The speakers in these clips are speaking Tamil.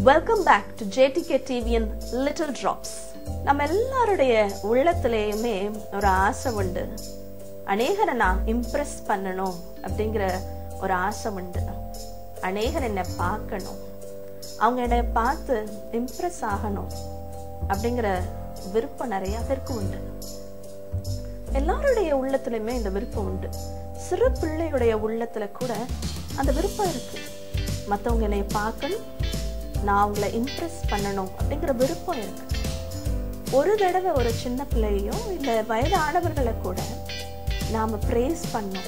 வெல்கம் பேக் டு ஜேடிகே டிவியின் லிட்டில் ட்ராப்ஸ் நம்ம எல்லாருடைய உள்ளத்திலேயுமே ஒரு ஆசை உண்டு அநேகரை நான் இம்ப்ரெஸ் பண்ணணும் அப்படிங்கிற ஒரு ஆசை உண்டு அநேகர் என்னை பார்க்கணும் அவங்க என்னை பார்த்து இம்ப்ரெஸ் ஆகணும் அப்படிங்கிற விருப்பம் நிறைய பேருக்கு உண்டு எல்லாருடைய உள்ளத்துலயுமே இந்த விருப்பம் உண்டு சிறு பிள்ளையுடைய உள்ளத்துல கூட அந்த விருப்பம் இருக்கு மத்தவங்க என்னை பார்க்கணும் நான் அவங்கள இம்ப்ரெஸ் பண்ணணும் அப்படிங்கிற விருப்பம் இருக்கு ஒரு தடவை ஒரு சின்ன பிள்ளையோ இல்ல வயதானவர்களை கூட நாம பிரேஸ் பண்ணோம்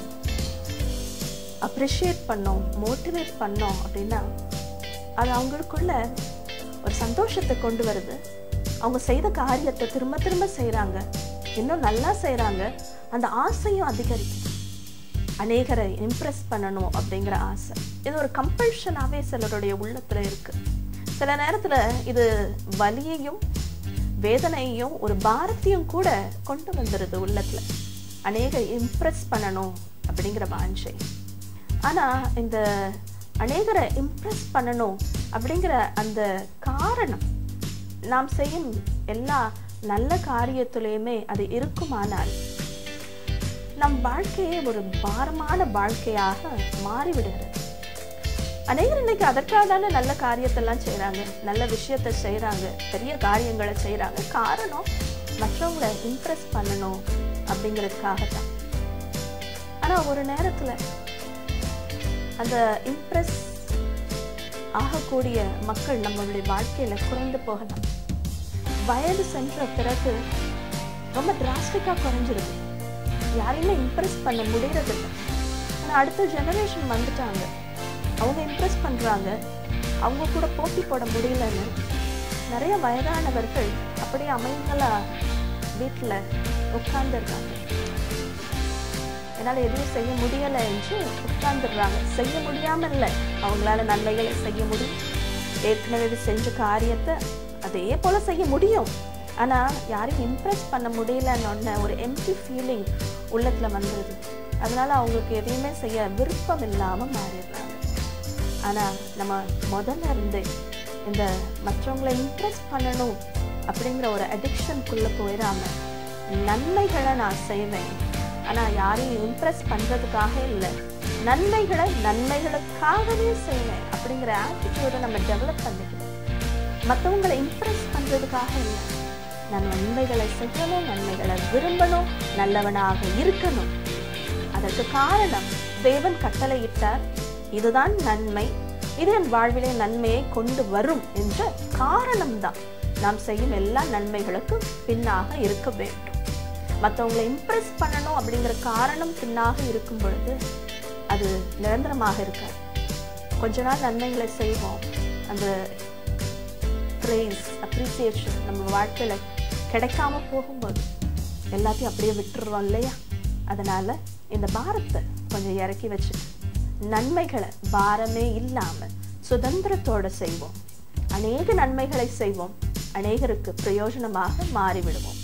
அப்ரிஷியேட் பண்ணோம் மோட்டிவேட் பண்ணோம் அப்படின்னா அது அவங்களுக்குள்ள ஒரு சந்தோஷத்தை கொண்டு வருது அவங்க செய்த காரியத்தை திரும்ப திரும்ப செய்றாங்க இன்னும் நல்லா செய்றாங்க அந்த ஆசையும் அதிகரிக்கும் அநேகரை இம்ப்ரெஸ் பண்ணணும் அப்படிங்கிற ஆசை இது ஒரு கம்பல்ஷனாவே சிலருடைய உள்ளத்துல இருக்கு சில நேரத்துல இது வலியையும் வேதனையையும் ஒரு பாரத்தையும் கூட கொண்டு வந்துடுது உள்ளத்துல அநேக இம்ப்ரெஸ் பண்ணணும் அப்படிங்கிற வாஞ்சை ஆனா இந்த அநேகரை இம்ப்ரெஸ் பண்ணணும் அப்படிங்கிற அந்த காரணம் நாம் செய்யும் எல்லா நல்ல காரியத்திலையுமே அது இருக்குமானால் நம் வாழ்க்கையே ஒரு பாரமான வாழ்க்கையாக மாறிவிடுகிறது அநேகர் இன்னைக்கு அதற்காக தானே நல்ல காரியத்தெல்லாம் செய்றாங்க நல்ல விஷயத்தை செய்றாங்க பெரிய காரியங்களை செய்றாங்க காரணம் மற்றவங்களை இம்ப்ரெஸ் பண்ணணும் அப்படிங்கிறதுக்காக தான் ஆனா ஒரு நேரத்துல அந்த இம்ப்ரெஸ் ஆகக்கூடிய மக்கள் நம்மளுடைய வாழ்க்கையில குறைந்து போகலாம் வயது சென்ற பிறகு ரொம்ப டிராஸ்டிக்கா குறைஞ்சிருது யாரையுமே இம்ப்ரெஸ் பண்ண முடியறதில்ல ஆனா அடுத்த ஜெனரேஷன் வந்துட்டாங்க அவங்க இம்ப்ரெஸ் பண்றாங்க அவங்க கூட போட்டி போட முடியலன்னு நிறைய வயதானவர்கள் அப்படியே அமைங்களா வீட்டுல உட்கார்ந்துருக்காங்க என்னால் எதுவும் செய்ய முடியலை என்று உட்கார்ந்துடுறாங்க செய்ய முடியாம இல்லை அவங்களால நன்மைகளை செய்ய முடியும் ஏற்கனவே செஞ்ச காரியத்தை அதே போல செய்ய முடியும் ஆனா யாரையும் இம்ப்ரெஸ் பண்ண முடியலன்னு ஒரு எம்டி ஃபீலிங் உள்ளத்துல வந்துடுது அதனால அவங்களுக்கு எதையுமே செய்ய விருப்பம் இல்லாம மாறிடுறாங்க ஆனா நம்ம முதல்ல இருந்தே இந்த மற்றவங்களை இம்ப்ரெஸ் பண்ணணும் அப்படிங்கிற ஒரு அடிக்ஷனுக்குள்ள போயிடாம நன்மைகளை நான் செய்வேன் ஆனா யாரையும் இம்ப்ரெஸ் பண்றதுக்காக இல்லை நன்மைகளை நன்மைகளுக்காகவே செய்வேன் அப்படிங்கிற ஆட்டிடியூடை நம்ம டெவலப் பண்ணிக்கணும் மற்றவங்களை இம்ப்ரெஸ் பண்றதுக்காக இல்லை நான் நன்மைகளை செய்யணும் நன்மைகளை விரும்பணும் நல்லவனாக இருக்கணும் அதற்கு காரணம் தேவன் கட்டளையிட்டார் இதுதான் நன்மை இது என் வாழ்விலே நன்மையை கொண்டு வரும் என்ற காரணம்தான் நாம் செய்யும் எல்லா நன்மைகளுக்கும் பின்னாக இருக்க வேண்டும் மற்றவங்களை இம்ப்ரெஸ் பண்ணணும் அப்படிங்கிற காரணம் பின்னாக இருக்கும் பொழுது அது நிரந்தரமாக இருக்காது கொஞ்ச நாள் நன்மைகளை செய்வோம் அந்த ப்ரைஸ் அப்ரிசியேஷன் நம்ம வாழ்க்கையில கிடைக்காம போகும்போது எல்லாத்தையும் அப்படியே விட்டுடுறோம் இல்லையா அதனால இந்த பாரத்தை கொஞ்சம் இறக்கி வச்சு நன்மைகளை பாரமே இல்லாம சுதந்திரத்தோட செய்வோம் அநேக நன்மைகளை செய்வோம் அநேகருக்கு பிரயோஜனமாக மாறிவிடுவோம்